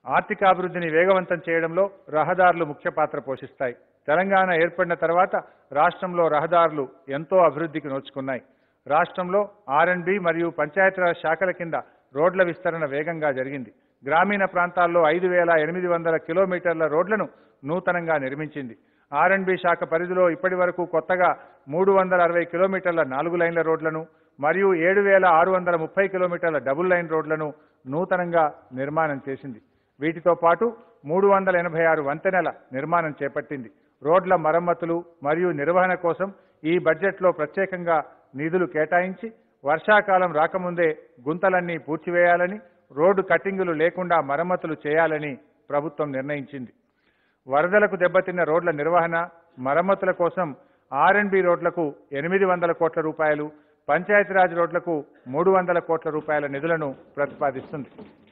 ఆర్థికాభివృద్ధిని వేగవంతం చేయడంలో రహదారులు ముఖ్య పాత్ర పోషిస్తాయి తెలంగాణ ఏర్పడిన తర్వాత రాష్ట్రంలో రహదారులు ఎంతో అభివృద్ధికి నోచుకున్నాయి రాష్ట్రంలో ఆర్ఎండ్బి మరియు పంచాయతీరాజ్ శాఖల కింద రోడ్ల విస్తరణ వేగంగా జరిగింది గ్రామీణ ప్రాంతాల్లో ఐదు వేల ఎనిమిది వందల కిలోమీటర్ల రోడ్లను నూతనంగా నిర్మించింది ఆర్ఎండ్బి శాఖ పరిధిలో ఇప్పటి వరకు కొత్తగా మూడు వందల అరవై కిలోమీటర్ల నాలుగు లైన్ల రోడ్లను మరియు ఏడు వేల ఆరు వందల ముప్పై కిలోమీటర్ల డబుల్ లైన్ రోడ్లను నూతనంగా నిర్మాణం చేసింది వీటితో పాటు మూడు వందల ఎనభై ఆరు వంతెనల నిర్మాణం చేపట్టింది రోడ్ల మరమ్మతులు మరియు నిర్వహణ కోసం ఈ బడ్జెట్లో ప్రత్యేకంగా నిధులు కేటాయించి వర్షాకాలం రాకముందే గుంతలన్నీ పూడ్చివేయాలని రోడ్డు కట్టింగులు లేకుండా మరమ్మతులు చేయాలని ప్రభుత్వం నిర్ణయించింది వరదలకు దెబ్బతిన్న రోడ్ల నిర్వహణ మరమ్మతుల కోసం ఆర్ఎండ్బి రోడ్లకు ఎనిమిది వందల కోట్ల రూపాయలు పంచాయతీరాజ్ రోడ్లకు మూడు వందల కోట్ల రూపాయల నిధులను ప్రతిపాదిస్తుంది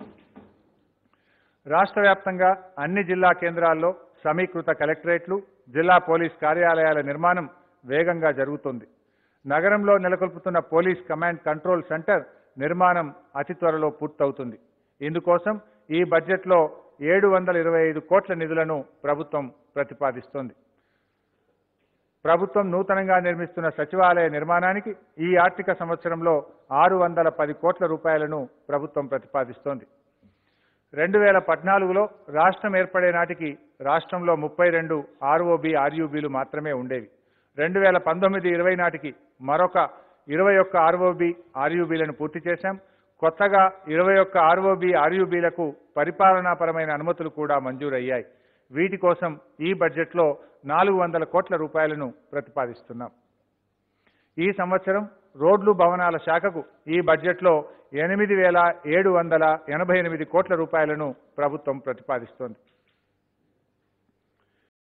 రాష్ట్ర వ్యాప్తంగా అన్ని జిల్లా కేంద్రాల్లో సమీకృత కలెక్టరేట్లు జిల్లా పోలీస్ కార్యాలయాల నిర్మాణం వేగంగా జరుగుతోంది నగరంలో నెలకొల్పుతున్న పోలీస్ కమాండ్ కంట్రోల్ సెంటర్ నిర్మాణం అతి త్వరలో పూర్తవుతుంది ఇందుకోసం ఈ బడ్జెట్లో ఏడు వందల ఇరవై ఐదు కోట్ల నిధులను ప్రభుత్వం ప్రతిపాదిస్తోంది ప్రభుత్వం నూతనంగా నిర్మిస్తున్న సచివాలయ నిర్మాణానికి ఈ ఆర్థిక సంవత్సరంలో ఆరు వందల పది కోట్ల రూపాయలను ప్రభుత్వం ప్రతిపాదిస్తోంది రెండు వేల పద్నాలుగులో రాష్ట్రం ఏర్పడే నాటికి రాష్ట్రంలో ముప్పై రెండు ఆర్ఓబి ఆర్యూబీలు మాత్రమే ఉండేవి రెండు వేల పంతొమ్మిది ఇరవై నాటికి మరొక ఇరవై ఒక్క ఆర్ఓబి ఆర్యూబీలను పూర్తి చేశాం కొత్తగా ఇరవై ఒక్క ఆర్ఓబి ఆర్యూబీలకు పరిపాలనాపరమైన అనుమతులు కూడా మంజూరయ్యాయి వీటి కోసం ఈ బడ్జెట్లో నాలుగు వందల కోట్ల రూపాయలను ప్రతిపాదిస్తున్నాం ఈ సంవత్సరం రోడ్లు భవనాల శాఖకు ఈ బడ్జెట్లో ఎనిమిది వేల ఏడు వందల ఎనభై ఎనిమిది కోట్ల రూపాయలను ప్రభుత్వం ప్రతిపాదిస్తోంది